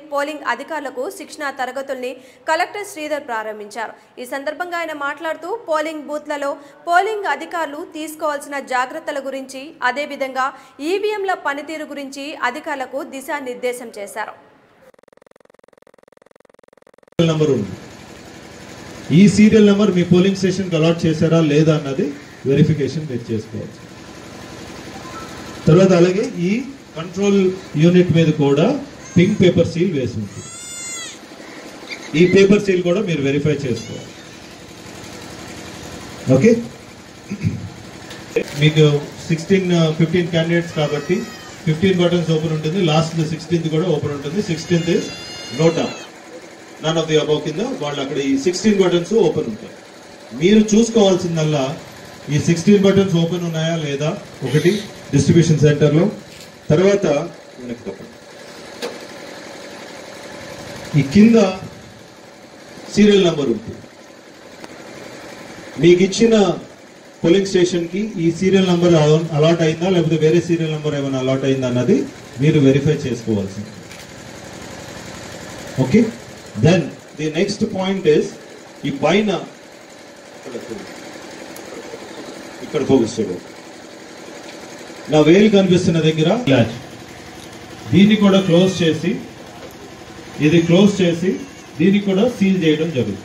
Polling అధికారులకు శిక్షణా తరగతుల్ని collector Sridhar ప్రారంభించారు ఈ సందర్భంగా ఆయన మాట్లాడుతూ పోలింగ్ బూత్లలో పోలింగ్ అధికారులు తీసుకోవాల్సిన జాగ్రత్తల గురించి అదేవిధంగా ఈవీఎంల పనితీరు గురించి అధికారులకు దిశానిర్దేశం చేశారు సీరియల్ నంబర్ ఉంది ఈ సీరియల్ నెంబర్ మీ పోలింగ్ స్టేషన్కి అలాట్ చేశారా లేదా అన్నది వెరిఫికేషన్ మీరు చేసుకోవచ్చు తర్వాత అలాగే ఈ కంట్రోల్ యూనిట్ మీద కూడా పింక్ పేపర్ సీల్ వేసి ఉంటుంది ఈ పేపర్ సీల్ కూడా మీరు వెరిఫై చేసుకోవాలి ఓకే మీకు సిక్స్టీన్ ఫిఫ్టీన్ క్యాండిడేట్స్ కాబట్టి ఫిఫ్టీన్ బటన్స్ ఓపెన్ ఉంటుంది లాస్ట్ సిక్స్టీన్త్ కూడా ఓపెన్ ఉంటుంది sixteenth is NOTA none of the above కింద వాళ్ళు అక్కడ ఈ సిక్స్టీన్ బటన్స్ ఓపెన్ ఉంటాయి మీరు చూసుకోవాల్సిందల్లా ఈ సిక్స్టీన్ బటన్స్ ఓపెన్ ఉన్నాయా లేదా ఒకటి డిస్ట్రిబ్యూషన్ సెంటర్లో తర్వాత వెనక్కి తప్పండి. ఈ కింద సీరియల్ నంబర్ ఉంటుంది మీకు ఇచ్చిన పోలింగ్ స్టేషన్ కి ఈ సీరియల్ నంబర్ అలాట్ అయిందా లేకపోతే వేరే సీరియల్ నంబర్ ఏమైనా అలాట్ అయిందా అన్నది మీరు వెరిఫై చేసుకోవాల్సింది okay then the next point is ఈ పైన ఇక్కడ ఫోకస్ చేయడం నా వేలు కనిపిస్తున్న దగ్గర క్లాచ్ దీన్ని కూడా క్లోజ్ చేసి ఇది క్లోజ్ చేసి దీన్ని కూడా సీల్ చేయడం జరుగుతుంది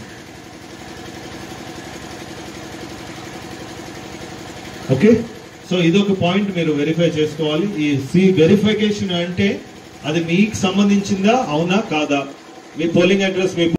ఓకే సో ఇదొక పాయింట్ మీరు వెరిఫై చేసుకోవాలి ఈ సి వెరిఫికేషన్ అంటే అది మీకు సంబంధించిందా అవునా కాదా మీ పోలింగ్ అడ్రస్ మీ